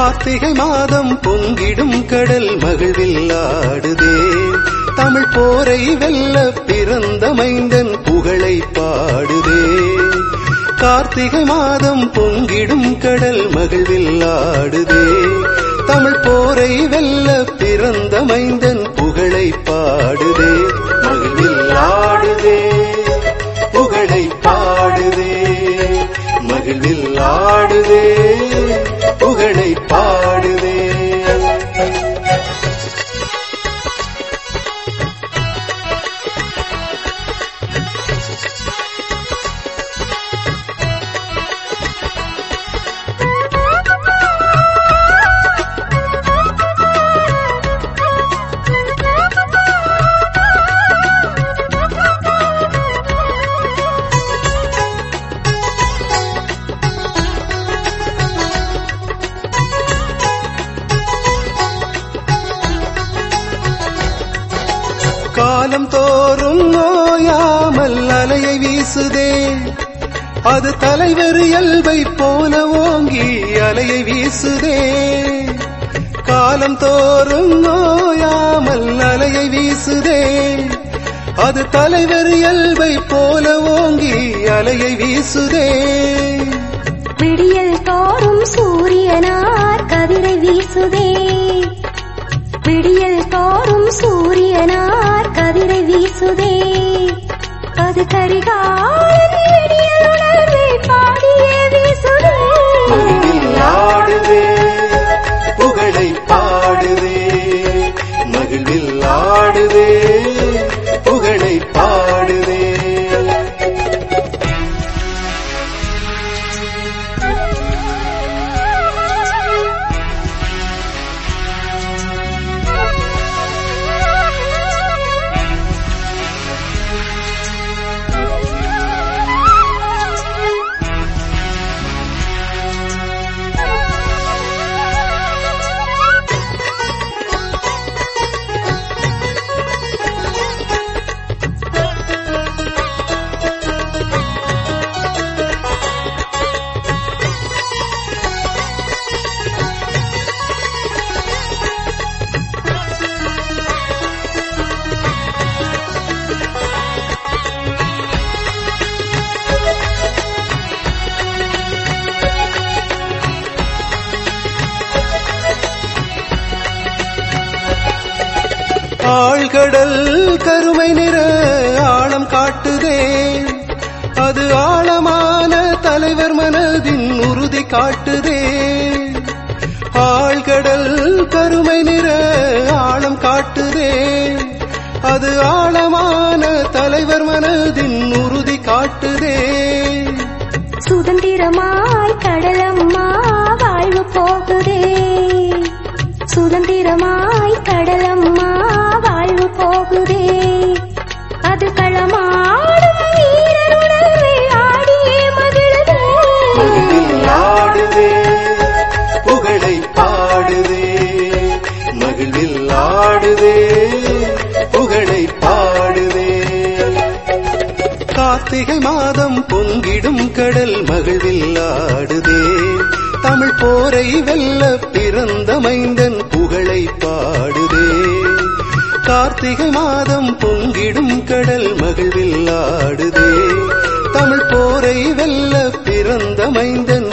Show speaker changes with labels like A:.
A: கார்த்திகை மாதம் பொங்கிடும் கடல் மகிழ்வில் ஆடுதே தமிழ் போரை வெல்ல பிறந்த மைந்தன் புகழை பாடுதே கார்த்திகை மாதம் பொங்கிடும் கடல் மகிழ்வில் ஆடுதே தமிழ் போரை வெல்ல பிறந்த மைந்தன் புகழை பாடுதே மகிழ்வில் ஆடுதே புகழை பாடுதே மகிழ்வில் ஆடுதே புகழை பாடுதே காலம் தோறும் நோயாமல் அலையை வீசுதே அது தலைவர் இயல்பை போல ஓங்கி அலையை வீசுதே காலம் தோறும் நோயாமல் அலையை வீசுதே அது தலைவர் இயல்பை போல ஓங்கி அலையை வீசுதே
B: விடியல் தோறும் சூரியனார் கதிரை வீசுதே விடியல் தோறும் சூரியனார் கதிரை வீசுதே அது கரிகாலன் விடியல் உணர்வை பாடியே வீசுதே
A: மகிழ்வில் ஆடுதே புகழை பாடுதே மகிழ்வில் ஆடுதே புகழை பாடுதே ஆழ்கடல் கருமை நிற ஆழம் காட்டுதே அது ஆழமான தலைவர் மனதின் உறுதி காட்டுதே ஆழ்கடல் கருமை நிற ஆழம் காட்டுதே அது ஆழமான தலைவர் மனதின் உறுதி காட்டுதே
B: சுதந்திரமாய் கடலம்மா வாழ்வு போகுதே சுதந்திரமாய் கடலம்மா வாழ்வு போகுதே அது களமாடும் வீரர் உணர்வை ஆடியே மகிழுதே
A: மகிழ்வில் ஆடுதே புகழை பாடுதே மகிழ்வில் ஆடுதே புகழை பாடுதே கார்த்திகை மாதம் பொங்கிடும் கடல் மகிழ்வில் ஆடுதே தமிழ் போரை வெல்ல பிறந்த மைந்தன் புகழை பாடுதே கார்த்திகை மாதம் பொங்கிடும் கடல் மகிழ்வில் ஆடுதே தமிழ் போரை வெல்ல பிறந்த மைந்தன்